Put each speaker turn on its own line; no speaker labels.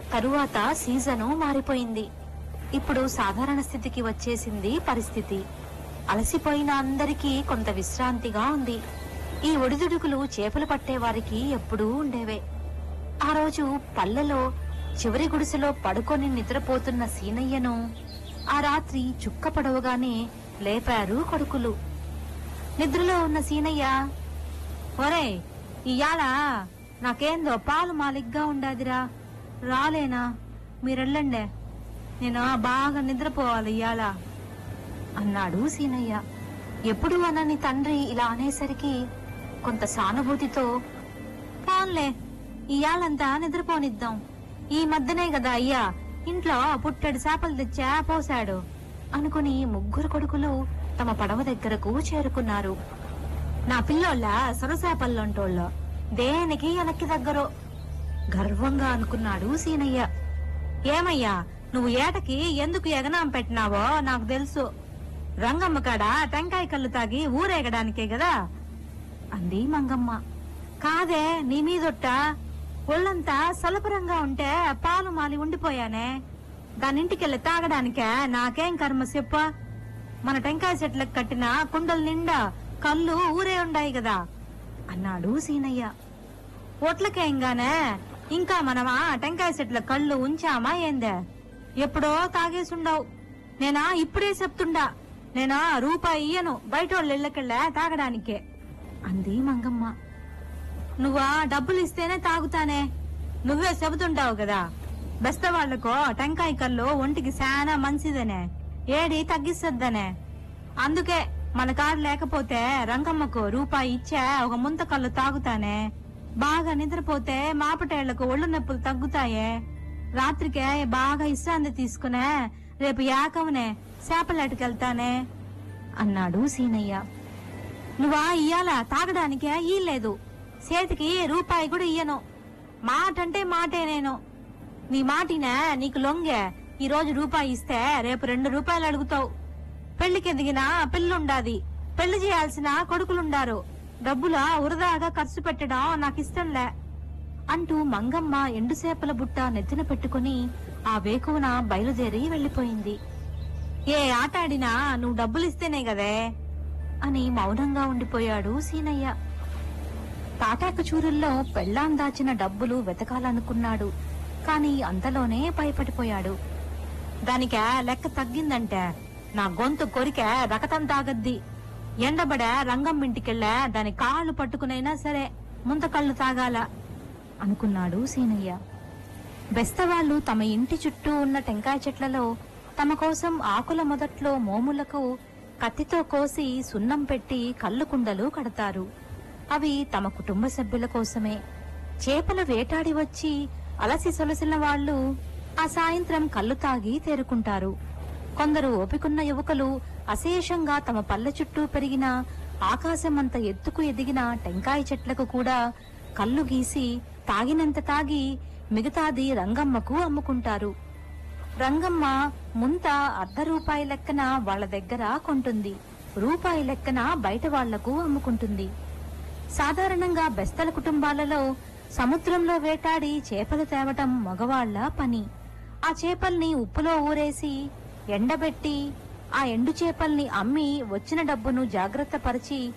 తరువాత సీజను మారిపోయింది ఇప్పుడు సాధారణ స్థితికి వచ్చేసింది పరిస్థితి అలసిపోయిన అందరికీ కొంత విశ్రాంతిగా ఉంది ఈ ఒడిదుడుకులు చేపలు పట్టేవారికి ఎప్పుడూ ఉండేవే ఆ రోజు పల్లెలో చివరి గుడిసెలో పడుకొని నిద్రపోతున్న సీనయ్యను ఆ రాత్రి చుక్క పడవగానే లేపారు కొడుకులు నిద్రలో ఉన్న సీనయ్య ఒరే ఇయాల నాకేందో పాలు మాలిగ్గా ఉండాదిరా రాలేనా మీరెళ్ళండే నేను బాగా నిద్రపోవాలి ఇయాల అన్నాడు సీనయ్య ఎప్పుడు అనని తండ్రి ఇలా అనేసరికి కొంత సానుభూతితో పోన్లే ఇయాలంతా నిద్రపోనిద్దాం ఈ మధ్యనే కదా అయ్యా ఇంట్లో పుట్టెడు చేపలు తెచ్చా పోశాడు అనుకుని ముగ్గురు కొడుకులు తమ పడవ దగ్గరకు చేరుకున్నారు నా పిల్లోళ్ళ సొరసేపల్లంటోళ్ళ దేనికి వెనక్కి దగ్గరో గర్వంగా అనుకున్నాడు సీనయ్య ఏమయ్యా నువ్వు ఏటకి ఎందుకు ఎగనాం పెట్టినావో నాకు తెలుసు రంగమ్మ కాడ టెంకాయ కళ్ళు తాగి ఊరేగడానికే కదా అంది మంగమ్మ కాదే నీ మీదొట్ట ఒళ్ళంతా సలపరంగా ఉంటే పాలు మాలి ఉండిపోయానే దాని ఇంటికెళ్ళి తాగడానికే నాకేం కర్మ చెప్ప మన టెంకాయ చెట్లకు కట్టిన కుండల నిండా కళ్ళు ఊరే ఉండాయి కదా అన్నాడు సీనయ్య ఒట్లకేంగానే ఇంకా మనమా టెంకాయ చెట్ల కళ్ళు ఉంచామా ఏందే ఎప్పుడో తాగేసుండవు నేనా ఇప్పుడే చెప్తుండా నేనా రూపాయి ఇయ్యను బయటోళ్ళ ఇళ్ళకెళ్ళా తాగడానికే అంది మంగమ్మ నువ్వా డబ్బులు ఇస్తేనే తాగుతానే నువ్వే చెబుతుంటావు కదా బెస్తవాళ్లకో టెంకాయ కళ్ళు ఒంటికి శానా మంచిదనే ఏడి తగ్గిస్తద్దనే అందుకే మన కాడు లేకపోతే రంగమ్మకు రూపాయి ఇచ్చే ఒక ముంత కళ్ళు తాగుతానే బాగా నిద్రపోతే మాపటేళ్లకు ఒళ్ళు నొప్పులు తగ్గుతాయే రాత్రికే బాగా విశ్రాంతి తీసుకునే రేపు యాకవనే చేపలేటకెళ్తానే అన్నాడు సీనయ్య నువ్వా ఇయ్యాల తాగడానికే ఇయ్యలేదు చేతికి రూపాయి కూడా ఇయ్యను మాట అంటే మాటే నేను నీ మాటినా నీకు లొంగే ఈ రోజు రూపాయి ఇస్తే రేపు రెండు రూపాయలు అడుగుతావు పెళ్లికి ఎదిగిన పిల్లుండాది పెళ్లి చేయాల్సిన కొడుకులుండారు డబ్బుల వృధాగా ఖర్చు పెట్టడం నాకు ఇష్టంలే అంటూ మంగమ్మ ఎండుసేపల బుట్ట నెత్తిన పెట్టుకుని ఆ వేకువన బయలుదేరి వెళ్లిపోయింది ఏ ఆట ఆడినా నువ్వు డబ్బులిస్తేనే కదే అని మౌనంగా ఉండిపోయాడు సీనయ్య తాటాకు చూరుల్లో పెళ్ళాం దాచిన డబ్బులు వెతకాలనుకున్నాడు కాని అంతలోనే భయపడిపోయాడు దానికే లెక్క తగ్గిందంటే నా గొంతు కొరికే రకతం తాగద్ది ఎండబడే రంగం ఇంటికెళ్ళా దాని కాళ్ళు పట్టుకునైనా సరే ముంత కళ్ళు తాగాల అనుకున్నాడు సీనయ్య బెస్తవాళ్లు తమ ఇంటి చుట్టూ ఉన్న టెంకాయ చెట్లలో తమ కోసం ఆకుల మొదట్లో మోములకు కత్తితో కోసి సున్నం పెట్టి కళ్ళు కుండలు కడతారు అవి తమ కుటుంబ సభ్యుల కోసమే చేపలు వేటాడి వచ్చి అలసి సొలసిన వాళ్ళు ఆ సాయంత్రం కళ్ళు తాగి తేరుకుంటారు కొందరు ఓపికున్న యువకులు అశేషంగా తమ పల్లె చుట్టూ పెరిగిన ఆకాశమంత ఎత్తుకు ఎదిగిన టెంకాయ చెట్లకు కూడా కళ్ళు గీసి తాగినంత తాగి మిగతాది రంగమ్మకు అమ్ముకుంటారు రంగమ్మ ముంత అర్ధ రూపాయి లెక్కన వాళ్ళ దగ్గర కొంటుంది రూపాయి లెక్కన బయట వాళ్లకు అమ్ముకుంటుంది సాధారణంగా బెస్తల కుటుంబాలలో సముద్రంలో వేటాడి చేపలు తేవటం మగవాళ్ల పని ఆ చేపల్ని ఉప్పులో ఊరేసి ఎండబెట్టి ఆ ఎండు చేపల్ని అమ్మి వచ్చిన డబ్బును జాగ్రత్త పరిచి